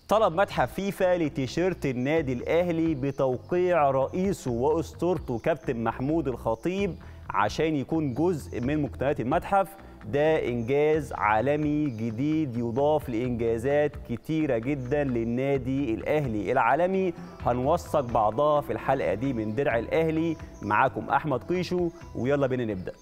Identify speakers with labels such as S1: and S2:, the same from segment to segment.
S1: طلب متحف فيفا لتيشيرت النادي الاهلي بتوقيع رئيسه واسطورته كابتن محمود الخطيب عشان يكون جزء من مقتنيات المتحف ده انجاز عالمي جديد يضاف لانجازات كتيره جدا للنادي الاهلي العالمي هنوثق بعضها في الحلقه دي من درع الاهلي معاكم احمد قيشو ويلا بينا نبدا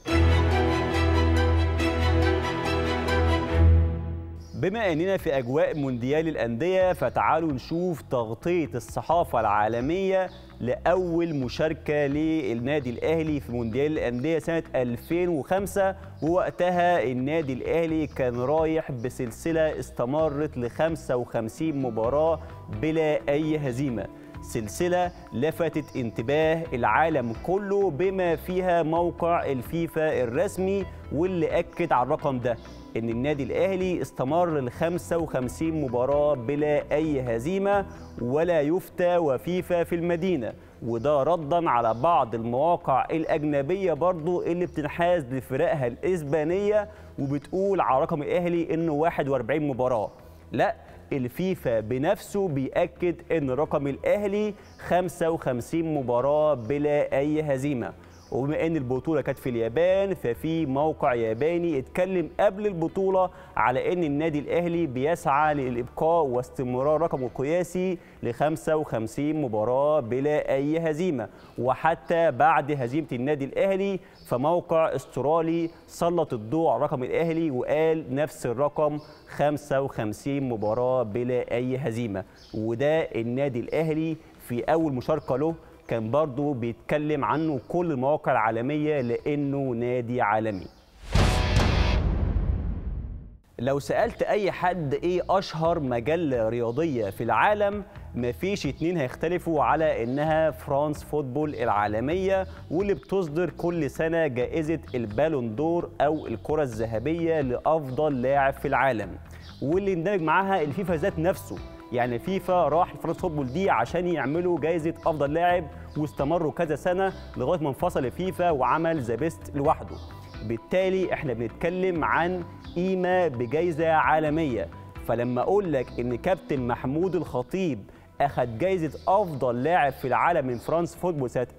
S1: بما اننا في اجواء مونديال الانديه فتعالوا نشوف تغطيه الصحافه العالميه لاول مشاركه للنادي الاهلي في مونديال الانديه سنه 2005 ووقتها النادي الاهلي كان رايح بسلسله استمرت ل 55 مباراه بلا اي هزيمه سلسلة لفتت انتباه العالم كله بما فيها موقع الفيفا الرسمي واللي أكد على الرقم ده إن النادي الأهلي استمر ل 55 مباراة بلا أي هزيمة ولا يفتى وفيفا في المدينة وده ردا على بعض المواقع الأجنبية برضو اللي بتنحاز لفرقها الإسبانية وبتقول على رقم الأهلي إنه 41 مباراة لا الفيفا بنفسه بيأكد ان رقم الاهلي 55 مباراه بلا اي هزيمه وبما ان البطوله كانت في اليابان ففي موقع ياباني اتكلم قبل البطوله على ان النادي الاهلي بيسعى للابقاء واستمرار رقمه القياسي ل 55 مباراه بلا اي هزيمه وحتى بعد هزيمه النادي الاهلي فموقع استرالي سلط الضوء على رقم الاهلي وقال نفس الرقم 55 مباراه بلا اي هزيمه وده النادي الاهلي في اول مشاركه له كان برضه بيتكلم عنه كل المواقع العالمية لأنه نادي عالمي لو سألت أي حد إيه أشهر مجلة رياضية في العالم مفيش اتنين هيختلفوا على إنها فرانس فوتبول العالمية واللي بتصدر كل سنة جائزة البالون دور أو الكرة الذهبية لأفضل لاعب في العالم واللي اندمج معاها الفيفا ذات نفسه يعني فيفا راح فرانس فوتبول دي عشان يعملوا جائزه افضل لاعب واستمروا كذا سنه لغايه ما انفصل فيفا وعمل ذا بيست لوحده بالتالي احنا بنتكلم عن قيمه بجائزه عالميه فلما اقول لك ان كابتن محمود الخطيب اخذ جائزه افضل لاعب في العالم من فرانس فوتبول سنه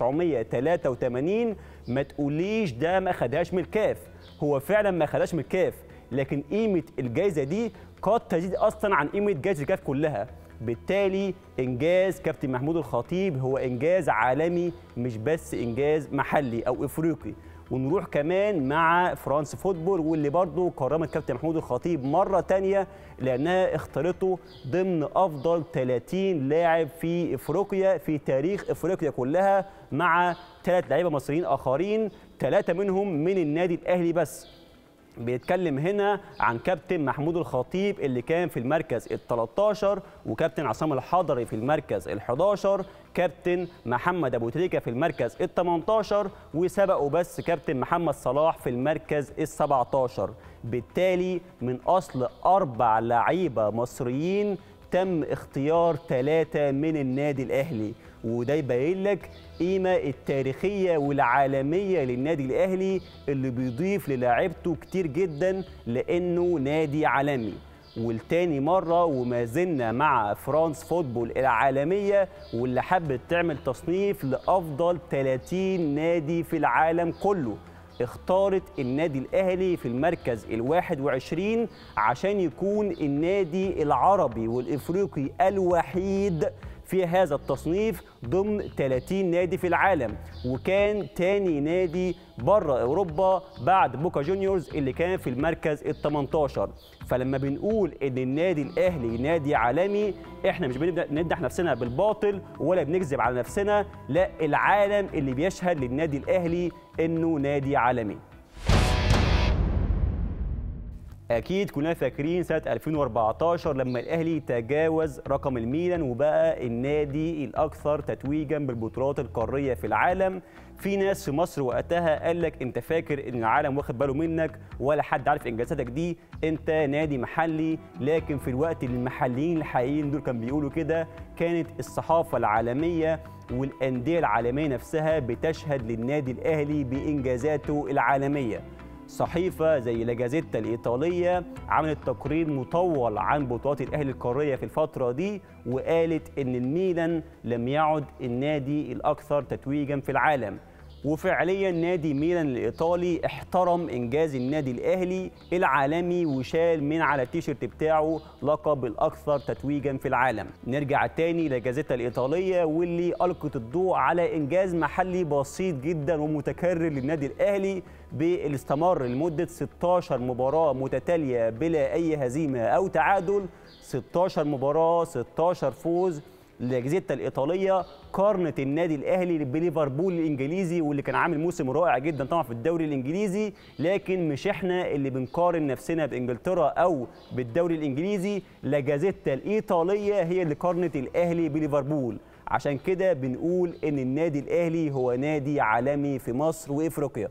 S1: 1983 ما تقوليش ده ما خدهاش من الكاف هو فعلا ما خدهاش من الكاف لكن قيمه الجائزه دي قد تزيد اصلا عن قيمه جائزه الكاف كلها بالتالي انجاز كابتن محمود الخطيب هو انجاز عالمي مش بس انجاز محلي او افريقي ونروح كمان مع فرانس فوتبول واللي برضه كرمت كابتن محمود الخطيب مره تانية لانها اختارته ضمن افضل 30 لاعب في افريقيا في تاريخ افريقيا كلها مع ثلاث لعيبه مصريين اخرين ثلاثه منهم من النادي الاهلي بس بيتكلم هنا عن كابتن محمود الخطيب اللي كان في المركز ال 13 وكابتن عصام الحضري في المركز ال 11 كابتن محمد ابو تريكه في المركز ال 18 وسبقه بس كابتن محمد صلاح في المركز ال 17 بالتالي من اصل اربع لعيبه مصريين تم اختيار ثلاثه من النادي الاهلي وده يبين لك قيمة التاريخية والعالمية للنادي الأهلي اللي بيضيف للاعيبته كتير جدا لأنه نادي عالمي والتاني مرة وما زلنا مع فرانس فوتبول العالمية واللي حبت تعمل تصنيف لأفضل 30 نادي في العالم كله اختارت النادي الأهلي في المركز الواحد وعشرين عشان يكون النادي العربي والإفريقي الوحيد في هذا التصنيف ضمن 30 نادي في العالم وكان تاني نادي بره اوروبا بعد بوكا جونيورز اللي كان في المركز ال 18 فلما بنقول ان النادي الاهلي نادي عالمي احنا مش بنمدح نفسنا بالباطل ولا بنكذب على نفسنا لا العالم اللي بيشهد للنادي الاهلي انه نادي عالمي اكيد كلنا فاكرين سنه 2014 لما الاهلي تجاوز رقم الميلان وبقى النادي الاكثر تتويجا بالبطولات القاريه في العالم في ناس في مصر وقتها قال لك انت فاكر ان العالم واخد باله منك ولا حد عارف انجازاتك دي انت نادي محلي لكن في الوقت اللي المحليين الحقيقيين دول كانوا بيقولوا كده كانت الصحافه العالميه والانديه العالميه نفسها بتشهد للنادي الاهلي بانجازاته العالميه صحيفة زي لاجازيتا الإيطالية عملت تقرير مطول عن بطولات الأهلي القارية في الفترة دي وقالت إن الميلان لم يعد النادي الأكثر تتويجا في العالم وفعليا نادي ميلان الايطالي احترم انجاز النادي الاهلي العالمي وشال من على التيشيرت بتاعه لقب الاكثر تتويجا في العالم نرجع تاني لجازيتا الايطاليه واللي القت الضوء على انجاز محلي بسيط جدا ومتكرر للنادي الاهلي باللي استمر لمده 16 مباراه متتاليه بلا اي هزيمه او تعادل 16 مباراه 16 فوز لاجازيتا الايطاليه قارنت النادي الاهلي بليفربول الانجليزي واللي كان عامل موسم رائع جدا طبعا في الدوري الانجليزي لكن مش احنا اللي بنقارن نفسنا بانجلترا او بالدوري الانجليزي لاجازيتا الايطاليه هي اللي قارنت الاهلي بليفربول عشان كده بنقول ان النادي الاهلي هو نادي عالمي في مصر وافريقيا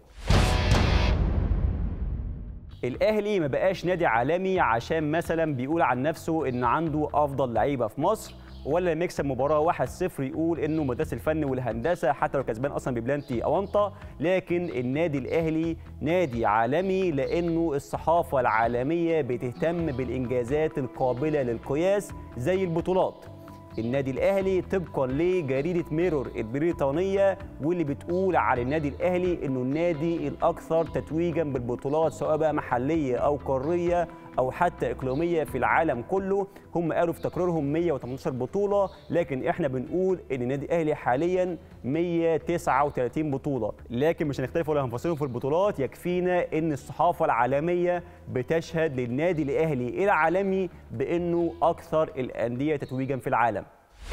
S1: الاهلي ما بقاش نادي عالمي عشان مثلا بيقول عن نفسه ان عنده افضل لعيبه في مصر ولا لما يكسب مباراه 1-0 يقول انه مدرسه الفن والهندسه حتى لو كسبان اصلا ببلانتي اونطه لكن النادي الاهلي نادي عالمي لانه الصحافه العالميه بتهتم بالانجازات القابله للقياس زي البطولات النادي الاهلي طبقا لجريده ميرور البريطانيه واللي بتقول على النادي الاهلي انه النادي الاكثر تتويجا بالبطولات سواء بقى محليه او قاريه او حتى اقليميه في العالم كله هم قالوا في تقريرهم 118 بطوله لكن احنا بنقول ان النادي الاهلي حاليا 139 بطوله لكن مش هنختلف ولا هنفصلهم في البطولات يكفينا ان الصحافه العالميه بتشهد للنادي الاهلي العالمي بانه اكثر الانديه تتويجا في العالم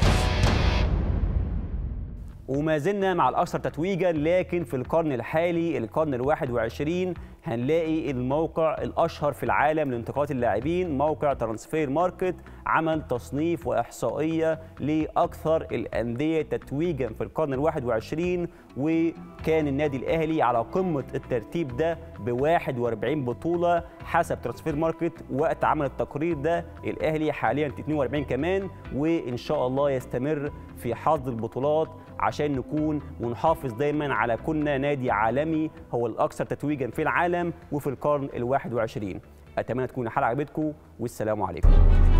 S1: وما زلنا مع الأكثر تتويجا لكن في القرن الحالي القرن الواحد وعشرين هنلاقي الموقع الأشهر في العالم لانتقالات اللاعبين موقع ترانسفير ماركت عمل تصنيف وإحصائية لأكثر الأندية تتويجا في القرن الواحد وعشرين وكان النادي الأهلي على قمة الترتيب ده ب 41 بطولة حسب ترانسفير ماركت وقت عمل التقرير ده الأهلي حاليا 42 كمان وإن شاء الله يستمر في حظ البطولات عشان نكون ونحافظ دايما على كنا نادي عالمي هو الأكثر تتويجا في العالم وفي القرن الواحد وعشرين أتمنى تكون الحلقة عجبتكم والسلام عليكم